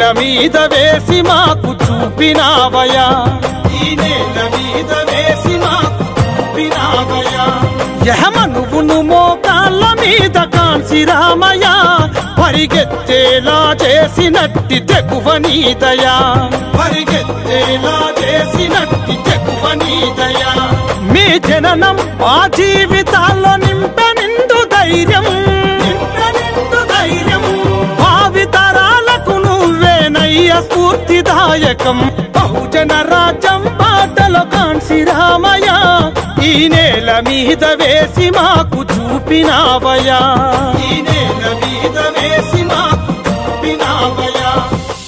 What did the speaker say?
మీద వేసి మాకు చూపినావయా ఈ నేల మీద వేసి మాకు చూపినావయా యహమనువును మోకాళ్ళ మీద కాంచి రామయ్య పరిగెత్తేలా చేసినట్టి తెగువ నీదయా పరిగెత్తేలా చేసినట్టి తెగువ నీదయా మీ జననం మా జీవితాల్లో నింప నిండు ధైర్యం నింప నిండు ధైర్యం భావితరాలకు నువ్వేనయ్య స్ఫూర్తిదాయకం బహుజన రాజ్యం బాటలో కాంక్షి రామయ్య ఈ నేల మీద వేసి మాకు చూపినావయా ఈ నేల మీద వేసి మాకు చూపినావయా